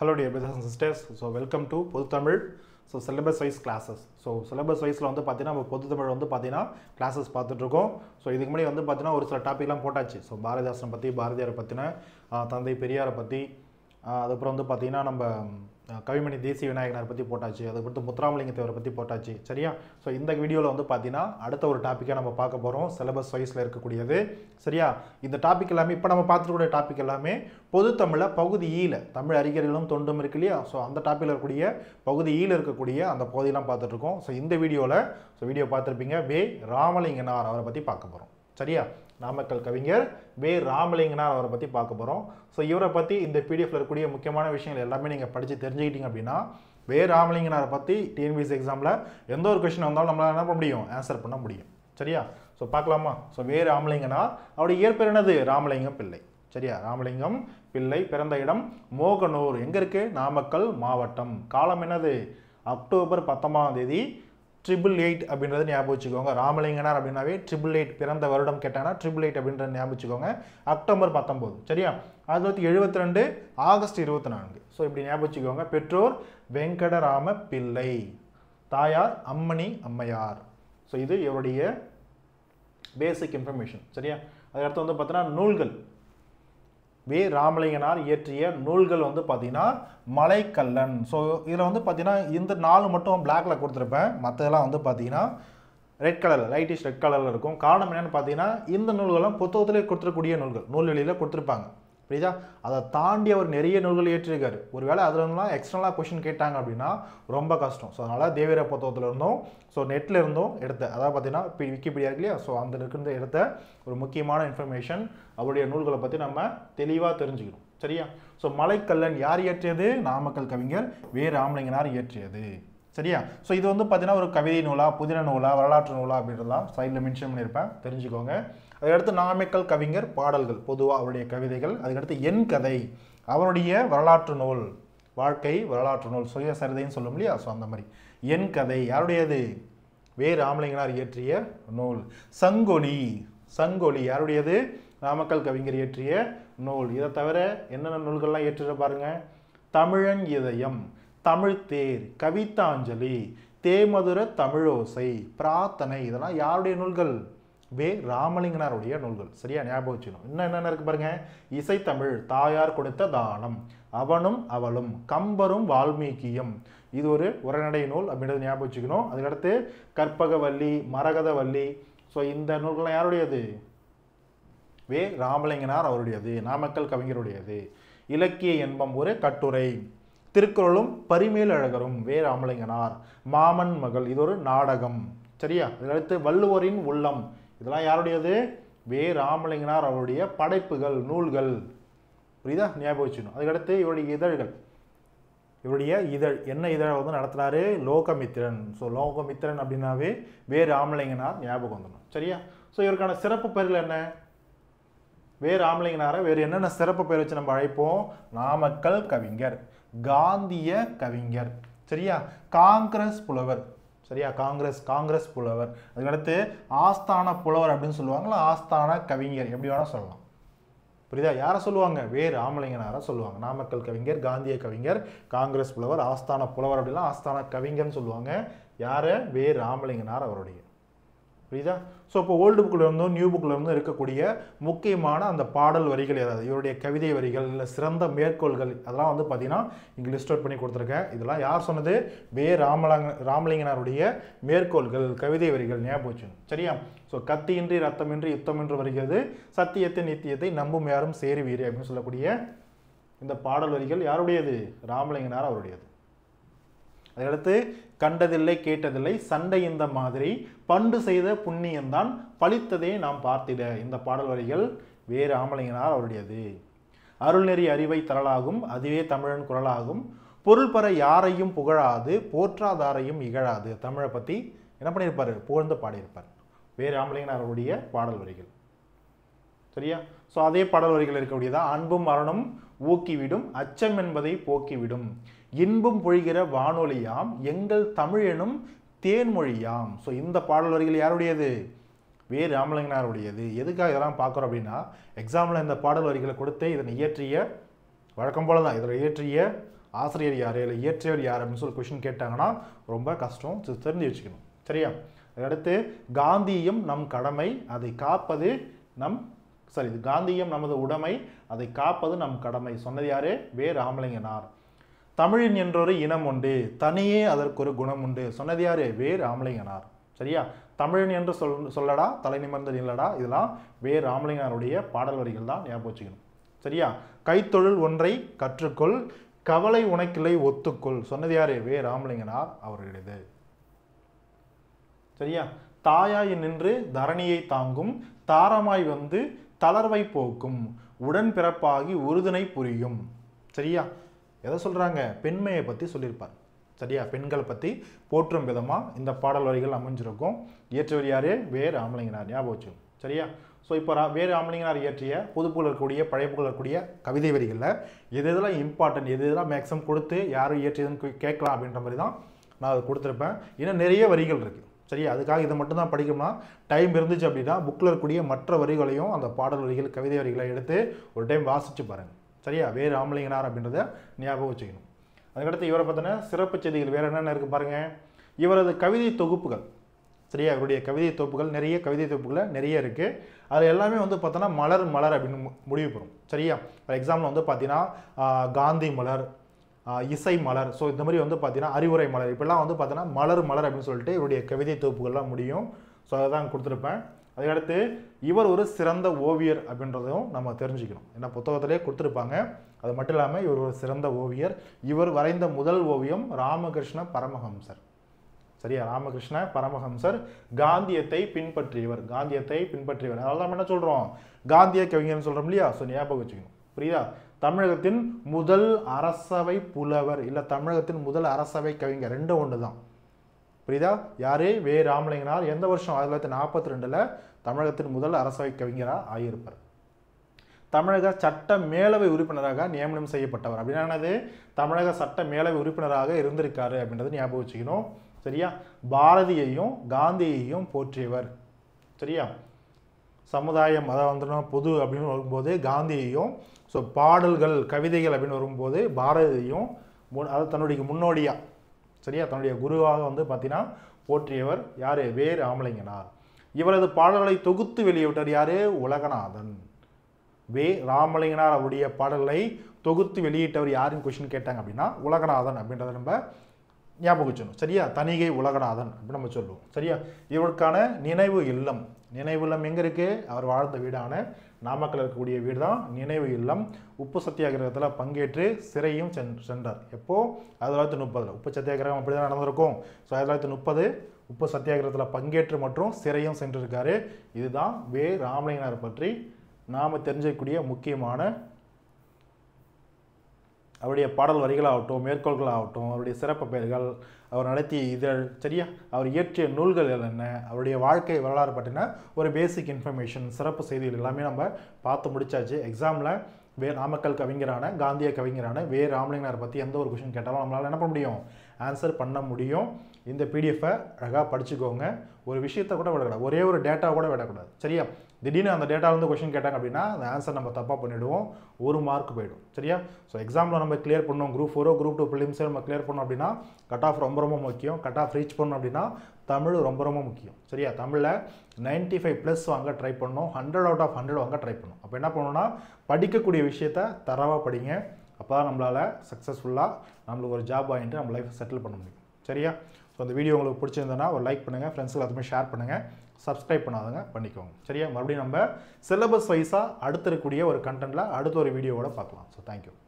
hello dear brothers and sisters so welcome to பொது Tamil so syllabus wise classes so syllabus வைஸில் வந்து பார்த்தீங்கன்னா நம்ம பொது தமிழ் வந்து பார்த்தீங்கன்னா கிளாஸஸ் பார்த்துட்ருக்கோம் ஸோ இதுக்கு முன்னாடி வந்து பார்த்தீங்கன்னா ஒரு சில டாப்பிக்லாம் போட்டாச்சு ஸோ பாரதிதாசனை பற்றி பாரதியாரை பற்றின தந்தை பெரியாரை பற்றி அதுக்கப்புறம் வந்து பார்த்தீங்கன்னா நம்ம அஹ், கவிமணி தேசிய விநாயகனார் பற்றி போட்டாச்சு அதுக்கப்புறம் முத்துராமலிங்க தேவரை பற்றி போட்டாச்சு சரியா ஸோ இந்த வீடியோவில் வந்து பார்த்தீங்கன்னா அடுத்த ஒரு டாப்பிக்காக நம்ம பார்க்க போகிறோம் சிலபஸ் வைஸில் இருக்கக்கூடியது சரியா இந்த டாபிக் எல்லாமே இப்போ நம்ம பார்த்துக்கூடிய டாபிக் எல்லாமே பொது தமிழில் பகுதி ஈல தமிழ் அறிஞர்களும் தொண்டும் இருக்கு இல்லையா ஸோ அந்த டாப்பிக்கில் இருக்கக்கூடிய பகுதி ஈல இருக்கக்கூடிய அந்த பகுதியெல்லாம் பார்த்துட்டு இருக்கோம் ஸோ இந்த வீடியோவில் ஸோ வீடியோ பார்த்துருப்பீங்க வே ராமலிங்கனார் அவரை பற்றி பார்க்க போகிறோம் சரியா நாமக்கல் கவிஞர் வே ராமலிங்கனார் அவரை பற்றி பார்க்க போகிறோம் ஸோ இவரை பற்றி இந்த பிடிஎஃப்ல இருக்கக்கூடிய முக்கியமான விஷயங்கள் எல்லாமே நீங்கள் படித்து தெரிஞ்சுக்கிட்டீங்க அப்படின்னா வே ராமலிங்கனாரை பற்றி டிஎன்பிஎஸ் எக்ஸாமில் எந்த ஒரு கொஷின் வந்தாலும் நம்மளால் என்ன பண்ண முடியும் ஆன்சர் பண்ண முடியும் சரியா ஸோ பார்க்கலாமா ஸோ வே ராமலிங்கனார் அவருடைய இயற்பெயர் என்னது ராமலிங்கம் பிள்ளை சரியா ராமலிங்கம் பிள்ளை பிறந்த இடம் மோகனூர் எங்கே இருக்குது நாமக்கல் மாவட்டம் காலம் என்னது அக்டோபர் பத்தொன்பதாம் தேதி ட்ரிபிள் எயிட் அப்படின்றத ஞாபகம் வச்சுக்கோங்க ராமலிங்கனார் அப்படின்னாவே ட்ரிபிள் எயிட் பிறந்த வருடம் கேட்டாங்கன்னா ட்ரிபிள் எயிட் அப்படின்றத ஞாபகம் வச்சுக்கோங்க அக்டோபர் பத்தொம்போது சரியா ஆயிரத்தி தொள்ளாயிரத்தி எழுபத்தி ரெண்டு ஆகஸ்ட் இருபத்தி நான்கு ஸோ இப்படி ஞாபகம் வச்சுக்கோங்க பெற்றோர் வெங்கடராம பிள்ளை தாயார் அம்மணி அம்மையார் ஸோ இது இவருடைய பேசிக் இன்ஃபர்மேஷன் சரியா அதுக்கடுத்து வந்து பார்த்தீங்கன்னா நூல்கள் வே ராமலிங்கனார் இயற்றிய நூல்கள் வந்து பார்த்தீங்கன்னா மலைக்கல்லன் ஸோ இதில் வந்து பார்த்தீங்கன்னா இந்த நாலு மட்டும் பிளாக்ல கொடுத்துருப்பேன் மற்றதெல்லாம் வந்து பார்த்தீங்கன்னா ரெட் கலரில் லைட்டிஷ் ரெட் கலரில் இருக்கும் காரணம் என்னன்னு பார்த்தீங்கன்னா இந்த நூல்கள்லாம் புத்தகத்திலே கொடுத்துருக்கூடிய நூல்கள் நூல்வெளியில் கொடுத்துருப்பாங்க புரியுதா அதை தாண்டி அவர் நிறைய நூல்கள் ஏற்றிருக்காரு ஒருவேளை அதுல இருந்தெல்லாம் எக்ஸ்டர்னலாக கொஷின் கேட்டாங்க அப்படின்னா ரொம்ப கஷ்டம் ஸோ அதனால் தேவிர புத்தகத்தில் இருந்தும் ஸோ நெட்டில் இருந்தும் எடுத்த அதாவது பார்த்தீங்கன்னா இப்போ விக்கிபீடியா இருக்கு இல்லையா ஸோ அந்த இருக்கிற எடுத்த ஒரு முக்கியமான இன்ஃபர்மேஷன் அவருடைய நூல்களை பற்றி நம்ம தெளிவாக தெரிஞ்சுக்கணும் சரியா ஸோ மலைக்கல்லன் யார் இயற்றியது நாமக்கல் கவிஞர் வே ராமலிங்கனார் இயற்றியது சரியா ஸோ இது வந்து பார்த்தீங்கன்னா ஒரு கவிதை நூலா புதின நூலா வரலாற்று நூலா அப்படின்றதெல்லாம் சைடில் மென்ஷன் பண்ணியிருப்பேன் தெரிஞ்சுக்கோங்க அதுக்கடுத்து நாமக்கல் கவிஞர் பாடல்கள் பொதுவாக அவருடைய கவிதைகள் அதுக்கடுத்து என் கதை அவருடைய வரலாற்று நூல் வாழ்க்கை வரலாற்று நூல் சுயசரிதைன்னு சொல்லும் இல்லையா ஸோ அந்த மாதிரி என் கதை யாருடையது வே ராமலிங்கனார் இயற்றிய நூல் சங்கொலி சங்கொலி யாருடையது நாமக்கல் கவிஞர் இயற்றிய நூல் இதை தவிர என்னென்ன நூல்கள்லாம் இயற்றிட பாருங்க தமிழன் இதயம் தமிழ்த்தேர் கவிதாஞ்சலி தேமதுர தமிழோசை பிரார்த்தனை இதெல்லாம் யாருடைய நூல்கள் வே ராமலிங்கனாருடைய நூல்கள் சரியா ஞாபகம் வச்சுக்கணும் இன்னும் என்னென்ன இருக்கு பாருங்க இசைத்தமிழ் தாயார் கொடுத்த தானம் அவனும் அவளும் கம்பரும் வால்மீகியும் இது ஒரு உரைநடை நூல் அப்படின்றத ஞாபகம் வச்சுக்கணும் அதுக்கடுத்து கற்பகவல்லி மரகதவல்லி ஸோ இந்த நூல்கள்லாம் யாருடையது வே ராமலிங்கனார் அவருடையது நாமக்கல் கவிஞருடையது இலக்கிய என்பம் ஒரு கட்டுரை திருக்குறளும் பரிமேலழகரும் வே ராமலிங்கனார் மாமன் மகள் இது ஒரு நாடகம் சரியா இதற்கு வள்ளுவரின் உள்ளம் இதெல்லாம் யாருடையது வே ராமலிங்கனார் அவருடைய படைப்புகள் நூல்கள் புரியுதா ஞாபகம் வச்சுக்கணும் அதுக்கடுத்து இவருடைய இதழ்கள் இவருடைய இதழ் என்ன இதழை வந்து நடத்துனாரு லோகமித்திரன் ஸோ லோகமித்திரன் அப்படின்னாவே வே ராமலிங்கனார் ஞாபகம் வந்துடும் சரியா ஸோ இவருக்கான சிறப்பு பெயர்கள் என்ன வே ராமலிங்கனாரை வேறு என்னென்ன சிறப்பு பெயர் வச்சு நம்ம அழைப்போம் நாமக்கல் கவிஞர் காந்திய கவிஞர் சரியா காங்கிரஸ் புலவர் சரியா காங்கிரஸ் காங்கிரஸ் புலவர் அதுக்கடுத்து ஆஸ்தான புலவர் அப்படின்னு சொல்லுவாங்களா ஆஸ்தான கவிஞர் எப்படி வேணால் சொல்லலாம் புரியுதா யாரை சொல்லுவாங்க வே ராமலிங்கனாரை சொல்லுவாங்க நாமக்கல் கவிஞர் காந்திய கவிஞர் காங்கிரஸ் புலவர் ஆஸ்தான புலவர் அப்படிலாம் ஆஸ்தான கவிஞர்னு சொல்லுவாங்க யாரை வே ராமலிங்கனார் அவருடைய புரியுதா ஸோ இப்போ ஓல்டு புக்கில் இருந்தும் நியூ புக்கில் இருந்தும் இருக்கக்கூடிய முக்கியமான அந்த பாடல் வரிகள் ஏதாவது இவருடைய கவிதை வரிகள் இல்லை சிறந்த மேற்கோள்கள் அதெல்லாம் வந்து பார்த்தீங்கன்னா இங்கே லிஸ்ட் அவுட் பண்ணி கொடுத்துருக்கேன் இதெல்லாம் யார் சொன்னது வே ராமலங்க ராமலிங்கனாருடைய மேற்கோள்கள் கவிதை வரிகள் ஞாபகம் வச்சுக்கணும் சரியா ஸோ கத்தியின்றி ரத்தமின்றி யுத்தமின்றி வருகிறது சத்தியத்தை நித்தியத்தை நம்பும் யாரும் சேருவீர் அப்படின்னு சொல்லக்கூடிய இந்த பாடல் வரிகள் யாருடையது ராமலிங்கனார் அவருடையது அதையடுத்து கண்டதில்லை கேட்டதில்லை சண்டை இந்த மாதிரி பண்டு செய்த புண்ணியம்தான் பழித்ததே நாம் பார்த்திட இந்த பாடல் வரிகள் வே ராமலிங்கனார் அவருடையது அருள்நெறி அறிவை தரலாகும் அதுவே தமிழன் குரலாகும் பொருள் பெற யாரையும் புகழாது போற்றாதாரையும் இகழாது தமிழை பற்றி என்ன பண்ணியிருப்பார் புகழ்ந்து பாடியிருப்பார் வே ராமலிங்கனார் அவருடைய பாடல் வரிகள் சரியா ஸோ அதே பாடல் வரிகள் இருக்கக்கூடியதா அன்பும் மரணம் ஊக்கிவிடும் அச்சம் என்பதை போக்கிவிடும் இன்பம் பொழிகிற வானொலியாம் எங்கள் தமிழ் எனும் தேன்மொழியாம் ஸோ இந்த பாடல் வரிகள் யாருடையது வே ராமலிங்கனாருடையது எதுக்காக இதெல்லாம் பார்க்குறோம் அப்படின்னா எக்ஸாமில் இந்த பாடல் வரிகளை கொடுத்து இதனை இயற்றிய வழக்கம் போல தான் இதில் இயற்றிய ஆசிரியர் யார் இல்லை இயற்றியவர் யார் அப்படின்னு சொல்லி கொஷின் கேட்டாங்கன்னா ரொம்ப கஷ்டம் இது தெரிஞ்சு வச்சுக்கணும் சரியா அடுத்து காந்தியம் நம் கடமை அதை காப்பது நம் சரி இது காந்தியம் நமது உடைமை அதை காப்பது நம் கடமை சொன்னது யாரு வே ராமலிங்கனார் தமிழின் என்றொரு இனம் உண்டு தனியே அதற்கு ஒரு குணம் உண்டு சொன்னது யாரு வே ராமலிங்கனார் சரியா தமிழன் என்று சொல் சொல்லடா தலை நிமிர்ந்து நில்லடா இதெல்லாம் வே ராமலிங்கனாருடைய பாடல் வரிகள் தான் ஞாபகம் வச்சுக்கணும் சரியா கைத்தொழில் ஒன்றை கற்றுக்கொள் கவலை உனக்கில்லை ஒத்துக்கொள் சொன்னது யாரு வே ராமலிங்கனார் அவர்களுடையது சரியா தாயாய் நின்று தரணியை தாங்கும் தாரமாய் வந்து தளர்வை போக்கும் உடன் பிறப்பாகி உறுதுணை புரியும் சரியா எதை சொல்றாங்க பெண்மையை பத்தி சொல்லியிருப்பார் சரியா பெண்களை பத்தி போற்றும் விதமா இந்த பாடல் வரிகள் அமைஞ்சிருக்கும் இயற்றவர் யாரு வே ராமலிங்கனார் ஞாபகம் வச்சுக்கணும் சரியா ஸோ இப்போ ரா வே ராமலிங்கனார் இயற்றிய புதுப்புகள் இருக்கக்கூடிய பழையப்புகள் இருக்கக்கூடிய கவிதை வரிகளில் எது எதெல்லாம் இம்பார்ட்டன்ட் எது எதெல்லாம் மேக்ஸிமம் கொடுத்து யாரும் இயற்றியதுன்னு கே- கேட்கலாம் அப்படின்ற மாதிரி தான் நான் அதை கொடுத்துருப்பேன் இன்னும் நிறைய வரிகள் இருக்குது சரியா அதுக்காக இதை மட்டும் தான் படிக்கணும்னா டைம் இருந்துச்சு அப்படின்னா புக்கில் இருக்கக்கூடிய மற்ற வரிகளையும் அந்த பாடல் வரிகள் கவிதை வரிகளை எடுத்து ஒரு டைம் வாசிச்சு பாருங்க சரியா வே ராமலிங்கனார் அப்படின்றத ஞாபகம் வச்சுக்கணும் அதுக்கடுத்து இவரை பார்த்தோன்னா சிறப்பு செய்திகள் வேற என்னென்ன இருக்கு பாருங்க இவரது கவிதை தொகுப்புகள் சரியா இவருடைய கவிதை தொகுப்புகள் நிறைய கவிதை தொகுப்புகள் நிறைய இருக்கு அது எல்லாமே வந்து பார்த்தோன்னா மலர் மலர் அப்படின்னு மு- முடிவு பெறும் சரியா ஃபார் எக்ஸாம்பிள் வந்து பார்த்தீங்கன்னா ஆஹ், காந்தி மலர் ஆஹ், இசை மலர் ஸோ இந்த மாதிரி வந்து பார்த்தீங்கன்னா அறிவுரை மலர் இப்படிலாம் வந்து பார்த்தீங்கன்னா மலர் மலர் அப்படின்னு சொல்லிட்டு இவருடைய கவிதை தொகுப்புகள்லாம் முடியும் ஸோ அதை தான் கொடுத்துருப்பேன் அதுக்கடுத்து இவர் ஒரு சிறந்த ஓவியர் அப்படின்றதையும் நம்ம தெரிஞ்சுக்கணும் ஏன்னா புத்தகத்திலே கொடுத்துருப்பாங்க அது மட்டும் இல்லாமல் இவர் ஒரு சிறந்த ஓவியர் இவர் வரைந்த முதல் ஓவியம் ராமகிருஷ்ண பரமஹம்சர் சரியா ராமகிருஷ்ண பரமஹம்சர் காந்தியத்தை பின்பற்றியவர் காந்தியத்தை பின்பற்றியவர் அதனால நம்ம என்ன சொல்றோம் காந்திய கவிஞர்னு சொல்றோம் இல்லையா ஸோ ஞாபகம் வச்சுக்கணும் புரியுதா தமிழகத்தின் முதல் அரசவை புலவர் இல்ல தமிழகத்தின் முதல் அரசவை கவிஞர் ரெண்டும் ஒன்று தான் புரியுதா யாரு வே ராமலிங்கனார் எந்த வருஷம் ஆயிரத்தி தொள்ளாயிரத்தி நாற்பத்தி ரெண்டுல தமிழகத்தின் முதல் அரசவை கவிஞரா ஆகியிருப்பார் தமிழக சட்ட மேலவை உறுப்பினராக நியமனம் செய்யப்பட்டவர் அப்படின்னா என்னது தமிழக சட்ட மேலவை உறுப்பினராக இருந்திருக்காரு அப்படின்றது ஞாபகம் வச்சுக்கணும் சரியா பாரதியையும் காந்தியையும் போற்றியவர் சரியா சமுதாயம் அதாவது வந்து பொது அப்படின்னு வரும்போது காந்தியையும் ஸோ பாடல்கள் கவிதைகள் அப்படின்னு வரும்போது பாரதியையும் மு- அதாவது தன்னுடைய முன்னோடியா சரியா தன்னுடைய குருவாக வந்து பார்த்தீங்கன்னா போற்றியவர் யாரு வே ராமலிங்கனார் இவரது பாடல்களை தொகுத்து வெளியிட்டவர் யாரு உலகநாதன் வே ராமலிங்கனார் அவருடைய பாடல்களை தொகுத்து வெளியிட்டவர் யாருன்னு கொஸ்டின் கேட்டாங்க அப்படின்னா உலகநாதன் அப்படின்றத நம்ம ஞாபகம் வச்சுக்கணும் சரியா தனிகை உலகநாதன் அப்படின்னு நம்ம சொல்லுவோம் சரியா இவருக்கான நினைவு இல்லம் நினைவு இல்லம் எங்க இருக்கு அவர் வாழ்ந்த வீடான நாமக்கல் இருக்கக்கூடிய வீடு தான் நினைவு இல்லம் உப்பு சத்தியாகிரகத்தில் பங்கேற்று சிறையும் சென் சென்றார் எப்போ ஆயிரத்தி தொள்ளாயிரத்தி முப்பதில் உப்பு சத்தியாகிரகம் அப்படி தான் நடந்திருக்கும் ஸோ ஆயிரத்தி தொள்ளாயிரத்தி முப்பது உப்பு சத்தியாகிரகத்தில் பங்கேற்று மற்றும் சிறையும் சென்றிருக்காரு இதுதான் வே ராமலிங்கனார் பற்றி நாம் தெரிஞ்சிக்கக்கூடிய முக்கியமான அவருடைய பாடல் வரிகளாகட்டும் மேற்கோள்களாகட்டும் அவருடைய சிறப்பு பெயர்கள் அவர் நடத்திய இதழ் சரியா அவர் இயற்றிய நூல்கள் என்ன அவருடைய வாழ்க்கை வரலாறு பற்றின ஒரு பேசிக் இன்ஃபர்மேஷன் சிறப்பு செய்திகள் எல்லாமே நம்ம பார்த்து முடிச்சாச்சு எக்ஸாமில் வே நாமக்கல் கவிஞரான காந்திய கவிஞரான வே ராமலிங்கனார் பற்றி எந்த ஒரு கொஷின் கேட்டாலும் நம்மளால் என்ன பண்ண முடியும் ஆன்சர் பண்ண முடியும் இந்த பிடிஎஃபை அழகாக படிச்சுக்கோங்க ஒரு விஷயத்தை கூட விடக்கூடாது ஒரே ஒரு டேட்டா கூட விடக்கூடாது சரியா திடீர்னு அந்த டேட்டாலேருந்து கொஷின் கேட்டாங்க அப்படின்னா அந்த ஆன்சர் நம்ம தப்பாக பண்ணிவிடுவோம் ஒரு மார்க் போயிடும் சரியா ஸோ எக்ஸாமில் நம்ம கிளியர் பண்ணோம் குரூப் ஃபோரோ குரூப் டூ ப்ரிலிம்ஸோ நம்ம கிளியர் பண்ணோம் அப்படின்னா கட் ஆஃப் ரொம்ப ரொம்ப முக்கியம் கட் ஆஃப் ரீச் பண்ணோம் அப்படின்னா தமிழ் ரொம்ப ரொம்ப முக்கியம் சரியா தமிழில் 95 ஃபைவ் ப்ளஸ் வாங்க ட்ரை பண்ணோம் ஹண்ட்ரட் அவுட் ஆஃப் ஹண்ட்ரட் வாங்க ட்ரை பண்ணோம் அப்போ என்ன பண்ணணும்னா படிக்கக்கூடிய விஷயத்த தரவாக படிங்க அப்போ தான் நம்மளால் சக்ஸஸ்ஃபுல்லாக நம்மளுக்கு ஒரு ஜாப் வாங்கிட்டு நம்ம லைஃப் செட்டில் பண்ண முடியும் சரியா ஸோ அந்த வீடியோ உங்களுக்கு பிடிச்சிருந்ததுன்னா ஒரு லைக் பண்ணுங்கள் ஃப்ரெண்ட்ஸ் எல்லாத்துமே ஷேர் பண்ணுங்கள் சப்ஸ்கிரைப் பண்ணாதவங்க பண்ணிக்கோங்க சரியா மறுபடியும் நம்ம சிலபஸ் வைஸாக அடுத்து இருக்கக்கூடிய ஒரு கண்டென்ட்டில் அடுத்த ஒரு வீடியோவோட பார்க்கலாம் ஸோ தேங்க்யூ